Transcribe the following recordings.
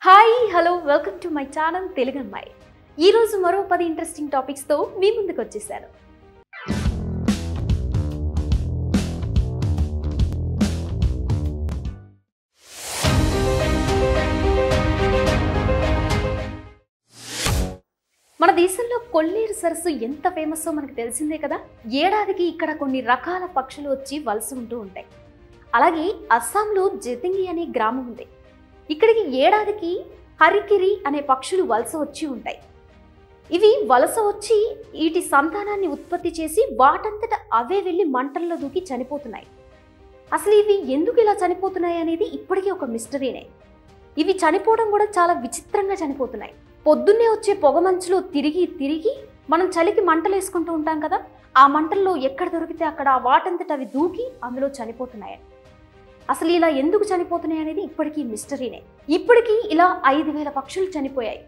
hi hello welcome to my channel Telugu అమ్మాయి ఈరోజు మరో పది ఇంట్రెస్టింగ్ టాపిక్స్తో మీ ముందుకు వచ్చేసాను మన దేశంలో కొల్లేరు సరస్సు ఎంత ఫేమస్సో మనకు తెలిసిందే కదా ఏడాదికి ఇక్కడ కొన్ని రకాల పక్షులు వచ్చి వలస ఉంటూ ఉంటాయి అలాగే అస్సాంలో జతింగి అనే గ్రామం ఉంది ఇక్కడికి ఏడాదికి హరికిరి అనే పక్షులు వలస వచ్చి ఉంటాయి ఇవి వలస వచ్చి వీటి సంతానాన్ని ఉత్పత్తి చేసి వాటంతట అవే వెళ్ళి మంటల్లో దూకి చనిపోతున్నాయి అసలు ఇవి ఎందుకు ఇలా చనిపోతున్నాయి అనేది ఇప్పటికీ ఒక మిస్టరీనే ఇవి చనిపోవడం కూడా చాలా విచిత్రంగా చనిపోతున్నాయి పొద్దున్నే వచ్చే పొగమంచులో తిరిగి తిరిగి మనం చలికి మంటలు వేసుకుంటూ ఉంటాం కదా ఆ మంటల్లో ఎక్కడ దొరికితే అక్కడ ఆ వాటంతట అవి దూకి అందులో చనిపోతున్నాయి అసలు ఇలా ఎందుకు చనిపోతున్నాయి అనేది ఇప్పటికీ మిస్టరీనే ఇప్పటికీ ఇలా ఐదు వేల పక్షులు చనిపోయాయి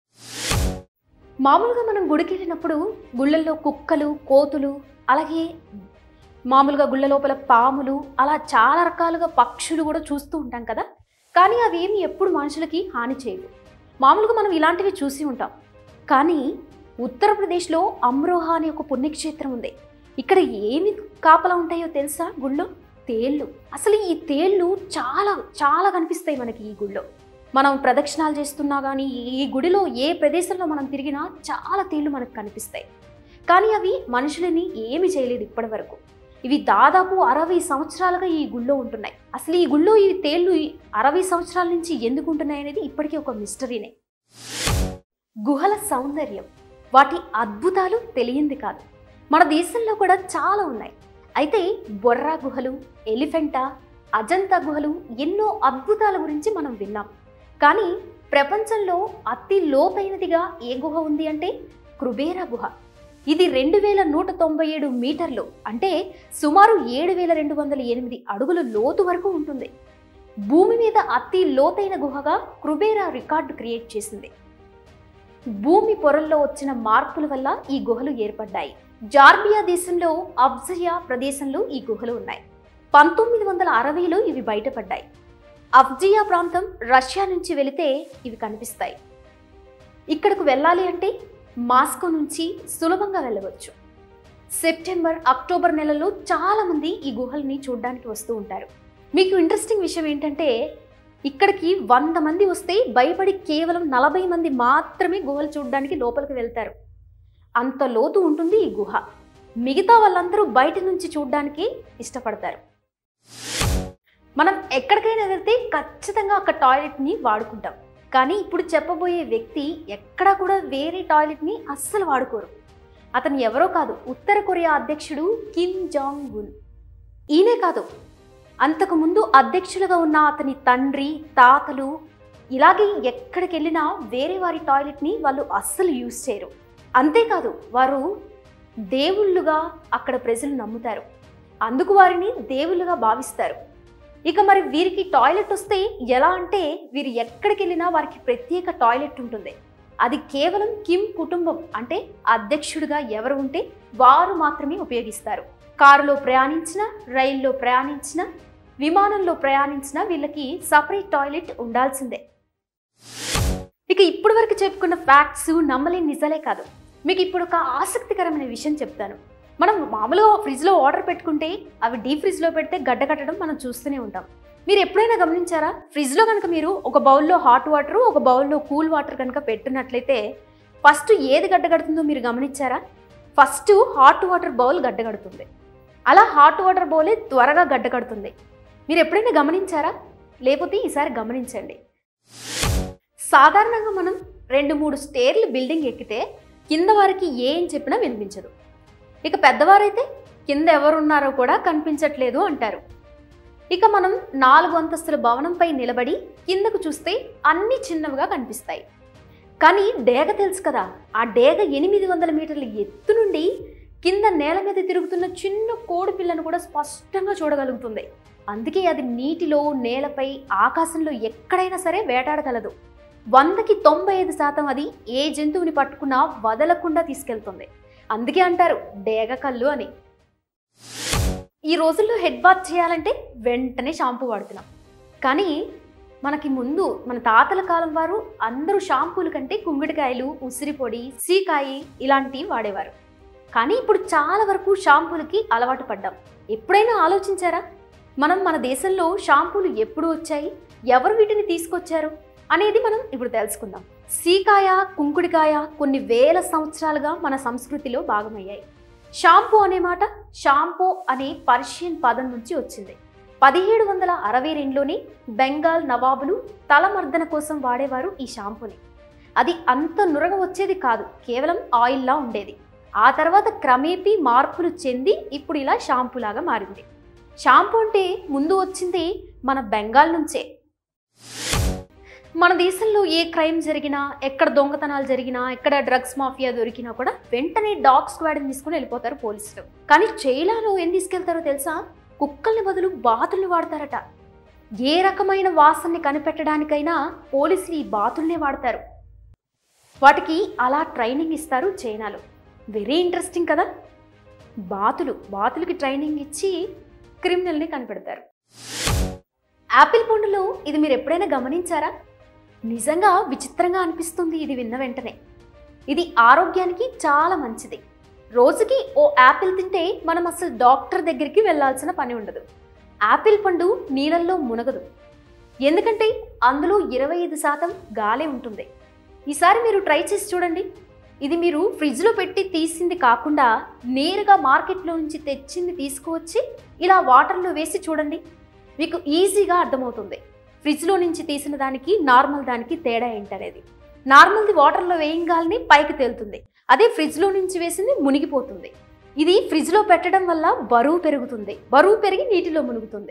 మామూలుగా మనం గుడికి వెళ్ళినప్పుడు గుళ్ళల్లో కుక్కలు కోతులు అలాగే మామూలుగా గుళ్ళ లోపల పాములు అలా చాలా రకాలుగా పక్షులు కూడా చూస్తూ ఉంటాం కదా కానీ అవి ఏమి ఎప్పుడు మనుషులకి హాని చేయవు మామూలుగా మనం ఇలాంటివి చూసి ఉంటాం కానీ ఉత్తరప్రదేశ్లో అమ్రోహా అనే ఒక పుణ్యక్షేత్రం ఉంది ఇక్కడ ఏమి కాపలా ఉంటాయో తెలుసా గుళ్ళో తేళ్ళు అసలు ఈ తేళ్ళు చాలా చాలా కనిపిస్తాయి మనకి ఈ గుళ్ళో మనం ప్రదక్షిణాలు చేస్తున్నా కానీ ఈ గుడిలో ఏ ప్రదేశంలో మనం తిరిగినా చాలా తేళ్ళు మనకు కనిపిస్తాయి కానీ అవి మనుషులని ఏమి చేయలేదు ఇప్పటి వరకు ఇవి దాదాపు అరవై సంవత్సరాలుగా ఈ గుళ్ళో ఉంటున్నాయి అసలు ఈ గుళ్ళో ఈ తేళ్ళు ఈ అరవై సంవత్సరాల నుంచి ఎందుకు ఉంటున్నాయి అనేది ఇప్పటికీ ఒక మిస్టరీనే గుహల సౌందర్యం వాటి అద్భుతాలు తెలియంది కాదు మన దేశంలో కూడా చాలా ఉన్నాయి అయితే బొర్రా గుహలు ఎలిఫెంటా అజంతా గుహలు ఎన్నో అద్భుతాల గురించి మనం విన్నాం కానీ ప్రపంచంలో అతి లోతైనదిగా ఏ గుహ ఉంది అంటే కృబేరా గుహ ఇది రెండు వేల నూట తొంభై ఏడు మీటర్లు అంటే సుమారు ఏడు వేల రెండు వందల ఎనిమిది అడుగుల లోతు వరకు ఉంటుంది భూమి మీద అతి లోతైన గుహగా కృబేరా రికార్డు క్రియేట్ చేసింది భూమి పొరల్లో వచ్చిన మార్పుల వల్ల ఈ గుహలు ఏర్పడ్డాయి జార్బియా దేశంలో అబ్జయా ప్రదేశంలో ఈ గుహలు ఉన్నాయి పంతొమ్మిది వందల అరవైలో ఇవి బయటపడ్డాయి అబ్జియా ప్రాంతం రష్యా నుంచి వెళితే ఇవి కనిపిస్తాయి ఇక్కడకు వెళ్ళాలి అంటే మాస్కో నుంచి సులభంగా వెళ్ళవచ్చు సెప్టెంబర్ అక్టోబర్ నెలలో చాలా మంది ఈ గుహల్ని చూడడానికి వస్తూ ఉంటారు మీకు ఇంట్రెస్టింగ్ విషయం ఏంటంటే ఇక్కడికి వంద మంది వస్తే భయపడి కేవలం నలభై మంది మాత్రమే గుహలు చూడడానికి లోపలికి వెళ్తారు అంత లోతు ఉంటుంది ఈ గుహ మిగతా వాళ్ళందరూ బయట నుంచి చూడడానికి ఇష్టపడతారు మనం ఎక్కడికైనా వెళ్తే ఖచ్చితంగా అక్కడ టాయిలెట్ని వాడుకుంటాం కానీ ఇప్పుడు చెప్పబోయే వ్యక్తి ఎక్కడా కూడా వేరే టాయిలెట్ని అస్సలు వాడుకోరు అతను ఎవరో కాదు ఉత్తర కొరియా అధ్యక్షుడు కిమ్ జాంగ్ ఉన్ ఈయనే కాదు అంతకుముందు అధ్యక్షులుగా ఉన్న అతని తండ్రి తాతలు ఇలాగే ఎక్కడికి వెళ్ళినా వేరే వారి టాయిలెట్ని వాళ్ళు అస్సలు యూజ్ చేయరు అంతేకాదు వారు దేవుళ్ళుగా అక్కడ ప్రజలు నమ్ముతారు అందుకు వారిని దేవుళ్ళుగా భావిస్తారు ఇక మరి వీరికి టాయిలెట్ వస్తే ఎలా అంటే వీరు ఎక్కడికి వెళ్ళినా వారికి ప్రత్యేక టాయిలెట్ ఉంటుంది అది కేవలం కిమ్ కుటుంబం అంటే అధ్యక్షుడిగా ఎవరు ఉంటే వారు మాత్రమే ఉపయోగిస్తారు కారులో ప్రయాణించిన రైల్లో ప్రయాణించిన విమానంలో ప్రయాణించిన వీళ్ళకి సపరేట్ టాయిలెట్ ఉండాల్సిందే ఇక ఇప్పటి వరకు చెప్పుకున్న ఫ్యాక్ట్స్ నమ్మలేని నిజాలే కాదు మీకు ఇప్పుడు ఒక ఆసక్తికరమైన విషయం చెప్తాను మనం మామూలుగా ఫ్రిడ్జ్లో ఆర్డర్ పెట్టుకుంటే అవి డీప్ ఫ్రిడ్జ్లో పెడితే గడ్డ కట్టడం మనం చూస్తూనే ఉంటాం మీరు ఎప్పుడైనా గమనించారా ఫ్రిడ్జ్లో కనుక మీరు ఒక బౌల్లో హాట్ వాటర్ ఒక బౌల్లో కూల్ వాటర్ కనుక పెట్టినట్లయితే ఫస్ట్ ఏది గడ్డ కడుతుందో మీరు గమనించారా ఫస్ట్ హాట్ వాటర్ బౌల్ గడ్డ కడుతుంది అలా హాట్ వాటర్ బౌలే త్వరగా గడ్డ కడుతుంది మీరు ఎప్పుడైనా గమనించారా లేకపోతే ఈసారి గమనించండి సాధారణంగా మనం రెండు మూడు స్టేర్లు బిల్డింగ్ ఎక్కితే కింద వారికి ఏం చెప్పినా వినిపించదు ఇక పెద్దవారైతే కింద ఎవరున్నారో కూడా కనిపించట్లేదు అంటారు ఇక మనం నాలుగు అంతస్తుల భవనంపై నిలబడి కిందకు చూస్తే అన్ని చిన్నవిగా కనిపిస్తాయి కానీ డేగ తెలుసు కదా ఆ డేగ ఎనిమిది వందల మీటర్ల ఎత్తు నుండి కింద నేల మీద తిరుగుతున్న చిన్న కోడి పిల్లను కూడా స్పష్టంగా చూడగలుగుతుంది అందుకే అది నీటిలో నేలపై ఆకాశంలో ఎక్కడైనా సరే వేటాడగలదు వందకి తొంభై ఐదు శాతం అది ఏ జంతువుని పట్టుకున్నా వదలకుండా తీసుకెళ్తుంది అందుకే అంటారు డేగ కళ్ళు అని ఈ రోజుల్లో హెడ్ బాత్ చేయాలంటే వెంటనే షాంపూ వాడుతున్నాం కానీ మనకి ముందు మన తాతల కాలం వారు అందరూ షాంపూల కంటే కుంగుడికాయలు ఉసిరిపొడి సీకాయి ఇలాంటివి వాడేవారు కానీ ఇప్పుడు చాలా వరకు షాంపూలకి అలవాటు పడ్డాం ఎప్పుడైనా ఆలోచించారా మనం మన దేశంలో షాంపూలు ఎప్పుడు వచ్చాయి ఎవరు వీటిని తీసుకొచ్చారు అనేది మనం ఇప్పుడు తెలుసుకుందాం సీకాయ కుంకుడికాయ కొన్ని వేల సంవత్సరాలుగా మన సంస్కృతిలో భాగమయ్యాయి షాంపూ అనే మాట షాంపూ అనే పర్షియన్ పదం నుంచి వచ్చింది పదిహేడు వందల అరవై రెండులోని బెంగాల్ నవాబులు తలమర్దన కోసం వాడేవారు ఈ షాంపూని అది అంత నురగ వచ్చేది కాదు కేవలం ఆయిల్లా ఉండేది ఆ తర్వాత క్రమేపీ మార్పులు చెంది ఇప్పుడు ఇలా షాంపూ లాగా మారింది షాంపూ అంటే ముందు వచ్చింది మన బెంగాల్ నుంచే మన దేశంలో ఏ క్రైమ్ జరిగినా ఎక్కడ దొంగతనాలు జరిగినా ఎక్కడ డ్రగ్స్ మాఫియా దొరికినా కూడా వెంటనే డాగ్ స్క్వాడ్ని తీసుకుని వెళ్ళిపోతారు పోలీసులు కానీ చైనాలో ఏం తీసుకెళ్తారో తెలుసా కుక్కల్ని బదులు బాతుల్ని వాడతారట ఏ రకమైన వాసనని కనిపెట్టడానికైనా పోలీసులు ఈ బాతుల్నే వాడతారు వాటికి అలా ట్రైనింగ్ ఇస్తారు చైనాలో వెరీ ఇంట్రెస్టింగ్ కదా బాతులు బాతులకి ట్రైనింగ్ ఇచ్చి క్రిమినల్ని కనిపెడతారు యాపిల్ పండులో ఇది మీరు ఎప్పుడైనా గమనించారా నిజంగా విచిత్రంగా అనిపిస్తుంది ఇది విన్న వెంటనే ఇది ఆరోగ్యానికి చాలా మంచిది రోజుకి ఓ యాపిల్ తింటే మనం అసలు డాక్టర్ దగ్గరికి వెళ్ళాల్సిన పని ఉండదు యాపిల్ పండు నీళ్ళల్లో మునగదు ఎందుకంటే అందులో ఇరవై ఐదు శాతం గాలే ఉంటుంది ఈసారి మీరు ట్రై చేసి చూడండి ఇది మీరు ఫ్రిడ్జ్లో పెట్టి తీసింది కాకుండా నేరుగా మార్కెట్లో నుంచి తెచ్చింది తీసుకువచ్చి ఇలా వాటర్లో వేసి చూడండి మీకు ఈజీగా అర్థమవుతుంది ఫ్రిడ్జ్లో నుంచి తీసిన దానికి నార్మల్ దానికి తేడా ఏంటనేది నార్మల్ది వాటర్లో వేయంగాలని పైకి తేలుతుంది అదే ఫ్రిడ్జ్లో నుంచి వేసింది మునిగిపోతుంది ఇది ఫ్రిడ్జ్లో పెట్టడం వల్ల బరువు పెరుగుతుంది బరువు పెరిగి నీటిలో మునుగుతుంది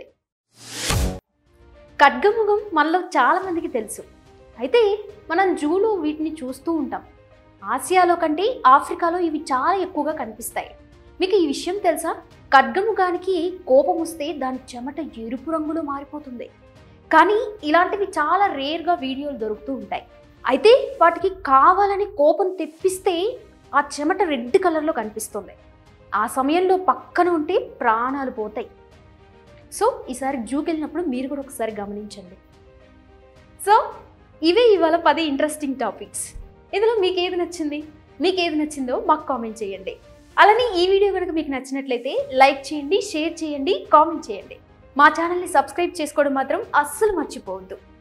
ఖడ్గముఖం మనలో చాలా మందికి తెలుసు అయితే మనం జూలో వీటిని చూస్తూ ఉంటాం ఆసియాలో కంటే ఆఫ్రికాలో ఇవి చాలా ఎక్కువగా కనిపిస్తాయి మీకు ఈ విషయం తెలుసా ఖడ్గముఖానికి కోపం వస్తే దాని చెమట ఎరుపు రంగులో మారిపోతుంది కానీ ఇలాంటివి చాలా రేర్గా వీడియోలు దొరుకుతూ ఉంటాయి అయితే వాటికి కావాలని కోపం తెప్పిస్తే ఆ చెమట రెడ్ కలర్లో కనిపిస్తుంది ఆ సమయంలో పక్కన ఉంటే ప్రాణాలు పోతాయి సో ఈసారి జూకి వెళ్ళినప్పుడు మీరు కూడా ఒకసారి గమనించండి సో ఇవే ఇవాళ పది ఇంట్రెస్టింగ్ టాపిక్స్ ఇందులో మీకు ఏది నచ్చింది మీకు ఏది నచ్చిందో మాకు కామెంట్ చేయండి అలానే ఈ వీడియో కనుక మీకు నచ్చినట్లయితే లైక్ చేయండి షేర్ చేయండి కామెంట్ చేయండి మా ఛానల్ని సబ్స్క్రైబ్ చేసుకోవడం మాత్రం అస్సలు మర్చిపోవద్దు